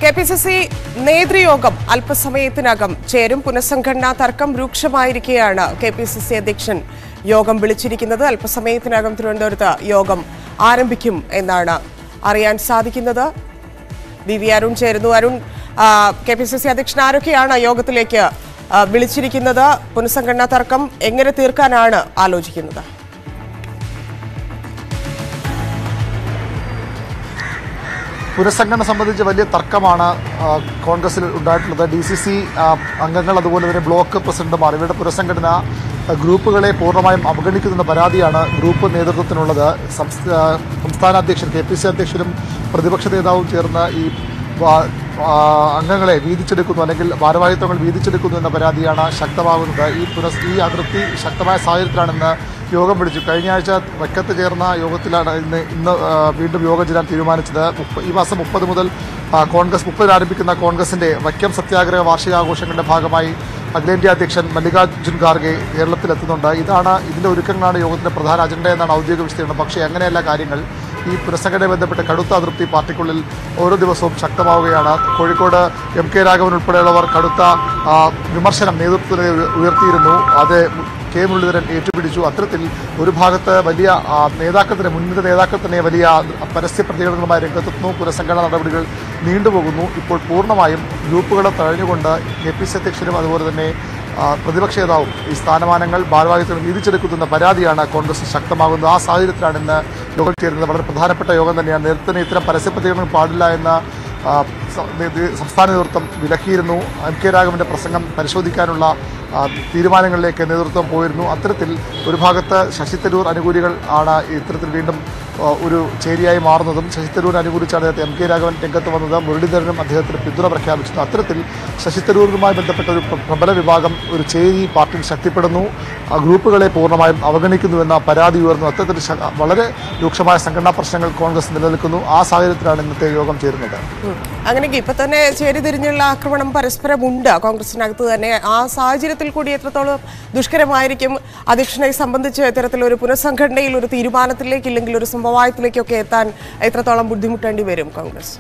K P C C നേതൃയോഗം അല്പസമയത്തിനകം ചേരും പുനഃസംഘടനാ തർക്കം രൂക്ഷമായിരിക്കെയാണ് കെ പി സി സി അധ്യക്ഷൻ യോഗം വിളിച്ചിരിക്കുന്നത് അല്പസമയത്തിനകം തിരുവനന്തപുരത്ത് യോഗം ആരംഭിക്കും എന്നാണ് അറിയാൻ സാധിക്കുന്നത് വി വി അരുൺ ചേരുന്നു Arun K P C C അധ്യക്ഷൻ ആരൊക്കെയാണ് യോഗത്തിലേക്ക് ആ, വിളിച്ചിരിക്കുന്നത് പുനഃസംഘടനാ തർക്കം എങ്ങനെ തീർക്കാനാണ് ആലോചിക്കുന്നത് പുനഃസംഘടന സംബന്ധിച്ച് വലിയ തർക്കമാണ് ആ, കോൺഗ്രസിൽ ഉണ്ടായിട്ടുള്ളത് ഡി സി സി അംഗങ്ങൾ അതുപോലെ തന്നെ ബ്ലോക്ക് പ്രസിഡന്റുമാർ ഇവരുടെ പുനഃസംഘടന ആ, ഗ്രൂപ്പുകളെ പൂർണ്ണമായും അവഗണിക്കുന്ന പരാതിയാണ് ഗ്രൂപ്പ് നേതൃത്വത്തിനുള്ളത് സംസ്ഥ- ആ, സംസ്ഥാന അധ്യക്ഷൻ കെ പി സി അധ്യക്ഷനും പ്രതിപക്ഷ നേതാവും ചേർന്ന് ഈ വാ- ആ, അംഗങ്ങളെ വീതിച്ചെടുക്കുന്നു അല്ലെങ്കിൽ ഭാരവാഹിത്വങ്ങൾ വീതിച്ചെടുക്കുന്നു എന്ന പരാതിയാണ് ശക്തമാകുന്നത് ഈ പുനഃ ഈ അതിർത്തി ശക്തമായ സാഹചര്യത്തിലാണെന്ന് യോഗം വിളിച്ചു കഴിഞ്ഞ ആഴ്ച വക്കത്ത് ചേർന്ന യോഗത്തിലാണ് ഇന്ന് ഇന്ന് ആ, വീണ്ടും യോഗം ചേരാൻ തീരുമാനിച്ചത് മുപ്പ- ഈ മാസം മുപ്പത് മുതൽ ആ, കോൺഗ്രസ് മുപ്പതിന് ആരംഭിക്കുന്ന കോൺഗ്രസിന്റെ വക്കം സത്യാഗ്രഹ വാർഷികാഘോഷങ്ങളുടെ ഭാഗമായി അഖിലേന്ത്യാ അധ്യക്ഷൻ മല്ലികാർജ്ജുൻ ഖാർഗെ കേരളത്തിലെത്തുന്നുണ്ട് ഇതാണ് ഇതിന്റെ ഒരുക്കങ്ങളാണ് യോഗത്തിന്റെ പ്രധാന അജണ്ട എന്നാണ് ഔദ്യോഗിക വിശദീകരണം പക്ഷേ അങ്ങനെയല്ല കാര്യങ്ങൾ ഈ പുനഃസംഘടനയെ ബന്ധപ്പെട്ട് കടുത്ത അതൃപ്തി പാർട്ടിക്കുള്ളിൽ ഓരോ ദിവസവും ശക്തമാവുകയാണ് കോഴിക്കോട് എം കെ രാഘവൻ ഉൾപ്പെടെയുള്ളവർ കടുത്ത ആ, വിമർശനം നേതൃത്വത്തിന് ഉയർത്തിയിരുന്നു അത് കെ മുരളീധരൻ ഏറ്റുപിടിച്ചു അത്തരത്തിൽ ഒരു ഭാഗത്ത് വലിയ ആ, നേതാക്കൾ തന്നെ മുൻനിര നേതാക്കൾ തന്നെ വലിയ പരസ്യ പ്രതികരണങ്ങളുമായി രംഗത്തെത്തുന്നു പുനഃസംഘടനാ നടപടികൾ നീണ്ടുപോകുന്നു ഇപ്പോൾ പൂർണ്ണമായും ഗ്രൂപ്പുകളെ തഴഞ്ഞുകൊണ്ട് കെ പി സി അധ്യക്ഷനും അതുപോലെ തന്നെ ആ, പ്രതിപക്ഷ നേതാവും ഈ സ്ഥാനമാനങ്ങൾ ഭാരവാഹിത്വം വീതിച്ചെടുക്കുന്ന പരാതിയാണ് കോൺഗ്രസ് ശക്തമാകുന്നത് ആ സാഹചര്യത്തിലാണ് ഇന്ന് യോഗം ചേരുന്നത് വളരെ പ്രധാനപ്പെട്ട യോഗം തന്നെയാണ് നേരത്തെ തന്നെ ഇത്തരം പരസ്യ പ്രതികരണങ്ങൾ പാടില്ല എന്ന ആ, സ- നേ- നേ- സംസ്ഥാന നേതൃത്വം വിലക്കിയിരുന്നു എം കെ രാഘവന്റെ പ്രസംഗം പരിശോധിക്കാനുള്ള ആ, തീരുമാനങ്ങളിലേക്ക് നേതൃത്വം പോയിരുന്നു അത്തരത്തിൽ ഒരു ഭാഗത്ത് ശശി തരൂർ അനുകൂലികൾ ആണ് ഇത്തരത്തിൽ വീണ്ടും ആ, ഒരു ചേരിയായി മാറുന്നതും ശശി തരൂരിനെ അനുകൂലിച്ചാണ് നേരത്തെ എം കെ രാഘവൻ രംഗത്ത് വന്നത് മുരളീധരനും അദ്ദേഹത്തിന് പിന്തുണ പ്രഖ്യാപിച്ചത് അത്തരത്തിൽ ശശി തരൂരുമായി ബന്ധപ്പെട്ട ഒരു പ്ര- പ്രബല വിഭാഗം ഒരു ചേരി പാർട്ടിയിൽ ശക്തിപ്പെടുന്നു ആ ഗ്രൂപ്പുകളെ പൂർണ്ണമായും അവഗണിക്കുന്നുവെന്ന പരാതി ഉയർന്നു അത്തരത്തിൽ ശ- വളരെ രൂക്ഷമായ സംഘടനാ പ്രശ്നങ്ങൾ കോൺഗ്രസ് നിലനിൽക്കുന്നു ആ സാഹചര്യത്തിലാണ് ഇന്നത്തെ യോഗം ചേരുന്നത് ഉം. അങ്ങനെയെങ്കിൽ ഇപ്പൊ തന്നെ ചേരിതിരിഞ്ഞുള്ള ആക്രമണം പരസ്പരമുണ്ട് കോൺഗ്രസിനകത്ത് തന്നെ ആ സാഹചര്യത്തിൽ കൂടി എത്രത്തോളം ദുഷ്കരമായിരിക്കും അധ്യക്ഷനെ സംബന്ധിച്ച് ഇത്തരത്തിലൊരു പുനഃസംഘടനയിൽ ഒരു തീരുമാനത്തിലേക്ക് ഇല്ലെങ്കിൽ ഒരു സമവായത്തിലേക്കൊക്കെ എത്താൻ എത്രത്തോളം ബുദ്ധിമുട്ടേണ്ടി വരും കോൺഗ്രസ്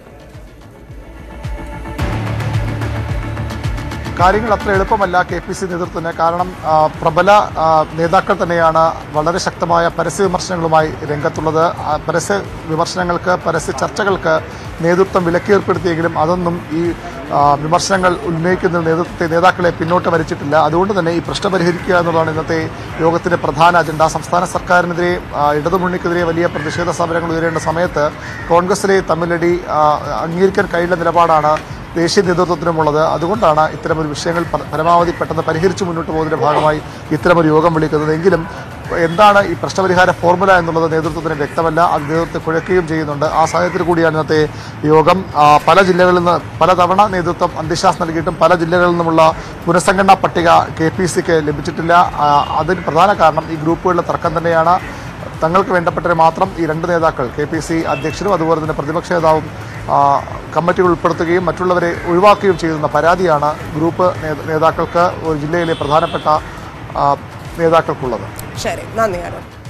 കാര്യങ്ങൾ അത്ര എളുപ്പമല്ല കെ പി സി നേതൃത്വത്തിന് കാരണം ആ, പ്രബല ആ, നേതാക്കൾ തന്നെയാണ് വളരെ ശക്തമായ പരസ്യ വിമർശനങ്ങളുമായി രംഗത്തുള്ളത് ആ, പരസ്യ വിമർശനങ്ങൾക്ക് പരസ്യ ചർച്ചകൾക്ക് നേതൃത്വം വിലക്കേർപ്പെടുത്തിയെങ്കിലും അതൊന്നും ഈ ആ, വിമർശനങ്ങൾ ഉന്നയിക്കുന്ന നേതൃത്വത്തെ നേതാക്കളെ പിന്നോട്ട് വലിച്ചിട്ടില്ല അതുകൊണ്ട് തന്നെ ഈ പ്രശ്നം പരിഹരിക്കുക എന്നുള്ളതാണ് ഇന്നത്തെ യോഗത്തിന്റെ പ്രധാന അജണ്ട സംസ്ഥാന സർക്കാരിനെതിരെ ആ, ഇടതുമുന്നണിക്കെതിരെ വലിയ പ്രതിഷേധ സമരങ്ങൾ ഉയരേണ്ട സമയത്ത് കോൺഗ്രസിലെ തമ്മിലടി ആ, അംഗീകരിക്കാൻ കഴിയുന്ന നിലപാടാണ് ദേശീയ നേതൃത്വത്തിനുമുള്ളത് അതുകൊണ്ടാണ് ഇത്തരമൊരു വിഷയങ്ങൾ പ- പരമാവധി പെട്ടെന്ന് പരിഹരിച്ചു മുന്നോട്ട് പോകുന്നതിന്റെ ഭാഗമായി ഇത്തരമൊരു യോഗം വിളിക്കുന്നത് എങ്കിലും എന്താണ് ഈ പ്രശ്നപരിഹാര ഫോർമുല എന്നുള്ളത് നേതൃത്വത്തിന് വ്യക്തമല്ല അത് നേതൃത്വത്തെ കുഴക്കുകയും ചെയ്യുന്നുണ്ട് ആ സാഹചര്യത്തിൽ കൂടിയാണ് ഇന്നത്തെ യോഗം ആ, പല ജില്ലകളിൽ നിന്ന് പലതവണ നേതൃത്വം അന്ത്യശ്വാസം നൽകിയിട്ടും പല ജില്ലകളിൽ നിന്നുമുള്ള പുനഃസംഘടനാ പട്ടിക കെ പി സിക്ക് ലഭിച്ചിട്ടില്ല ആ, അതിന് പ്രധാന കാരണം ഈ ഗ്രൂപ്പുകളുടെ തർക്കം തന്നെയാണ് തങ്ങൾക്ക് വേണ്ടപ്പെട്ടവരെ മാത്രം ഈ രണ്ട് നേതാക്കൾ കെ പി സി അധ്യക്ഷനും അതുപോലെ തന്നെ പ്രതിപക്ഷ നേതാവും ആ, കമ്മിറ്റികൾ ഉൾപ്പെടുത്തുകയും മറ്റുള്ളവരെ ഒഴിവാക്കുകയും ചെയ്യുന്ന പരാതിയാണ് ഗ്രൂപ്പ് നേ- നേതാക്കൾക്ക് ഒരു ജില്ലയിലെ പ്രധാനപ്പെട്ട ആ, നേതാക്കൾക്കുള്ളത് ശരി നന്ദി അരുൺ